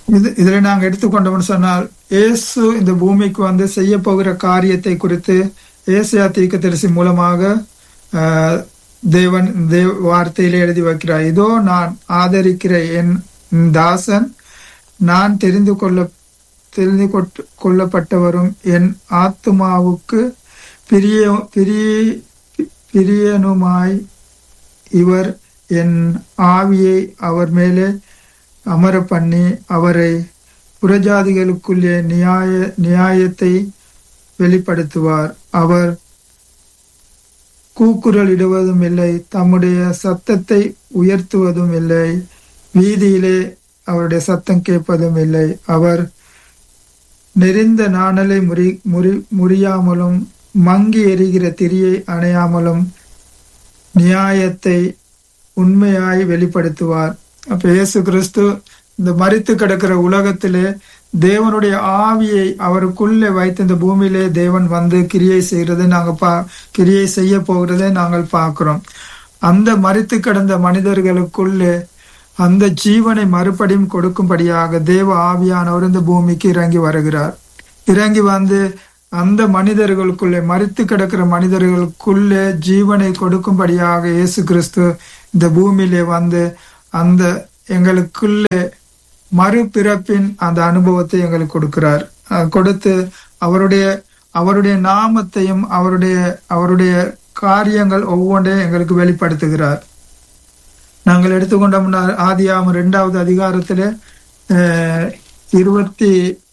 இது இதுல நாங்க எடுத்துக்கொண்டோம்னு சொன்னால் இயேசு இந்த பூமிக்கு வந்து செய்ய போகிற காரியத்தை குறித்து ஏசியா தீர்க்கதரிசி மூலமாக ஆஹ், தேவன் தேவ வார்த்தையிலே எழுதி வைக்கிறார் இதோ நான் ஆதரிக்கிற என் தாசன் நான் தெரிந்து கொள்ள தெரிந்து கொட்- கொள்ளப்பட்டவரும் என் ஆத்துமாவுக்கு பிரிய பிரிய பிரியனுமாய் இவர் என் ஆவியை அவர் மேலே அமர பண்ணி அவரை புறஜாதிகளுக்குள்ளே நியாய நியாயத்தை வெளிப்படுத்துவார் அவர் கூக்குரல் இடுவதும் இல்லை தம்முடைய சத்தத்தை உயர்த்துவதும் இல்லை வீதியிலே அவருடைய சத்தம் கேட்பதும் இல்லை அவர் நெறிந்த நாணலை முறி முறி முறியாமலும் மங்கி எரிகிற திரியை அணையாமலும் நியாயத்தை உண்மையாய் வெளிப்படுத்துவார் அப்ப இயேசு கிறிஸ்து இந்த மரித்து கிடக்கிற உலகத்திலே தேவனுடைய ஆவியை அவருக்குள்ளே வைத்து இந்த பூமியிலே தேவன் வந்து கிரியை செய்கிறதை நாங்க பா கிரியை செய்ய போகிறதை நாங்கள் பார்க்கிறோம் அந்த மரித்து கிடந்த மனிதர்களுக்குள்ளே அந்த ஜீவனை மறுபடியும் கொடுக்கும்படியாக தேவ ஆவியானவர் இந்த பூமிக்கு இறங்கி வருகிறார் இறங்கி வந்து அந்த மனிதர்களுக்குள்ளே மரித்து கிடக்கிற மனிதர்களுக்குள்ளே ஜீவனை கொடுக்கும்படியாக இயேசு கிறிஸ்து இந்த பூமியிலே வந்து அந்த எங்களுக்குள்ளே மறுபிறப்பின் அந்த அனுபவத்தை எங்களுக்கு கொடுக்கிறார் அஹ் கொடுத்து அவருடைய அவருடைய நாமத்தையும் அவருடைய அவருடைய காரியங்கள் ஒவ்வொன்றையும் எங்களுக்கு வெளிப்படுத்துகிறார் நாங்கள் எடுத்துக்கொண்டோம்னா ஆதியாமம் இரண்டாவது அதிகாரத்திலே அஹ், இருபத்தி